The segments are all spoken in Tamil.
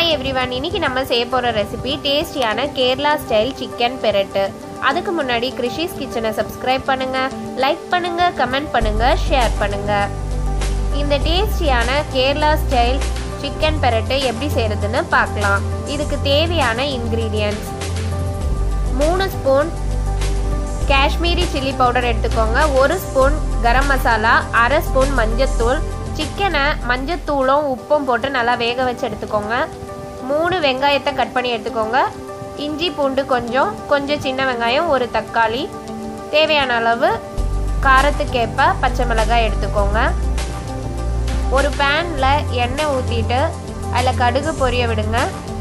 ஹாய் எவ்ரிவன் இன்னைக்கு நம்ம செய்ய போகிற ரெசிபி டேஸ்டியான கேரளா ஸ்டைல் சிக்கன் பெரட்டு அதுக்கு முன்னாடி கிருஷிஸ் கிச்சனை சப்ஸ்கிரைப் பண்ணுங்க லைக் பண்ணுங்க கமெண்ட் பண்ணுங்க ஷேர் பண்ணுங்க இந்த டேஸ்டியான கேரளா ஸ்டைல் சிக்கன் பெரட்டு எப்படி செய்யறதுன்னு பார்க்கலாம் இதுக்கு தேவையான இன்க்ரீடியன்ட்ஸ் மூணு ஸ்பூன் காஷ்மீரி சில்லி பவுடர் எடுத்துக்கோங்க ஒரு ஸ்பூன் கரம் மசாலா அரை ஸ்பூன் மஞ்சத்தூள் சிக்கனை மஞ்சத்தூளும் உப்பும் போட்டு நல்லா வேக வச்சு எடுத்துக்கோங்க மூணு வெங்காயத்தை கட் பண்ணி எடுத்துக்கோங்க இஞ்சி பூண்டு கொஞ்சம் கொஞ்சம் சின்ன வெங்காயம் ஒரு தக்காளி தேவையான அளவு காரத்துக்கேற்ப பச்சை மிளகாய் எடுத்துக்கோங்க ஒரு பேனில் எண்ணெய் ஊற்றிட்டு அதில் கடுகு பொரிய விடுங்க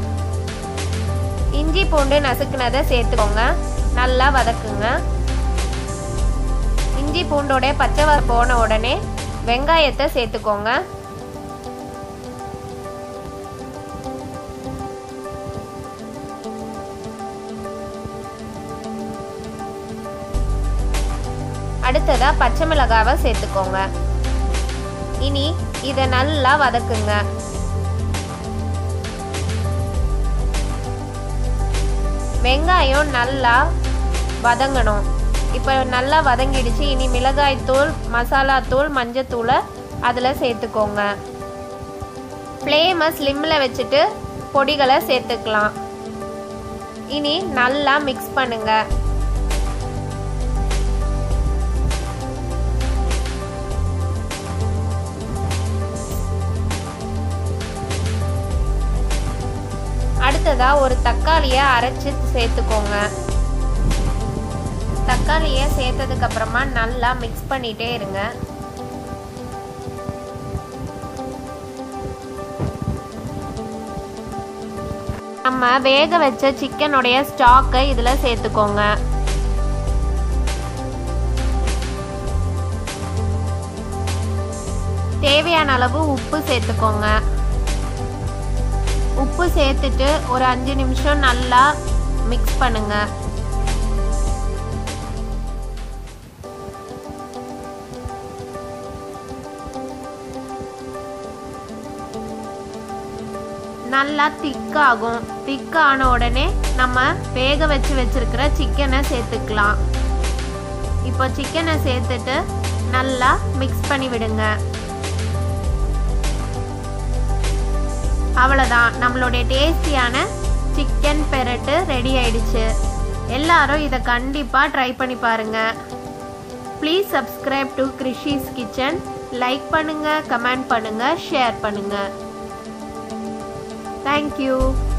இஞ்சி பூண்டு நசுக்குனதை சேர்த்துக்கோங்க நல்லா வதக்குங்க இஞ்சி பூண்டோட பச்சை வர போன உடனே வெங்காயத்தை சேர்த்துக்கோங்க அடுத்ததா பச்சை மிளகாவை சேர்த்துக்கோங்க இனி இதை நல்லா வதக்குங்க வெங்காயம் நல்லா வதங்கணும் இப்போ நல்லா வதங்கிடுச்சு இனி மிளகாய் தூள் மசாலா தூள் மஞ்சத்தூளை அதில் சேர்த்துக்கோங்க ஃப்ளேமை ஸ்லிம்மில் வச்சுட்டு பொடிகளை சேர்த்துக்கலாம் இனி நல்லா மிக்ஸ் பண்ணுங்க அடுத்ததா ஒரு தக்காளியை அரைச்சி சேர்த்துக்கோங்க தக்காளியை சேர்த்ததுக்கு அப்புறமா நல்லா மிக்ஸ் பண்ணிட்டே இருங்க நம்ம வேக வச்ச சிக்கனுடைய ஸ்டாக்கை இதில் சேர்த்துக்கோங்க தேவையான அளவு உப்பு சேர்த்துக்கோங்க உப்பு சேர்த்துட்டு ஒரு அஞ்சு நிமிஷம் நல்லா மிக்ஸ் பண்ணுங்க நல்லா திக்காகும் திக்கான உடனே நம்ம வேக வச்சு வச்சிருக்கிற சிக்கனை சேர்த்துக்கலாம் இப்போ சிக்கனை சேர்த்துட்டு நல்லா மிக்ஸ் பண்ணி விடுங்க அவ்வளோதான் நம்மளுடைய டேஸ்டியான சிக்கன் பெரட்டு ரெடி ஆயிடுச்சு எல்லாரும் இதை கண்டிப்பாக ட்ரை பண்ணி பாருங்க please subscribe to Krishi's kitchen like பண்ணுங்க கமெண்ட் பண்ணுங்க ஷேர் பண்ணுங்க தேங்க்யூ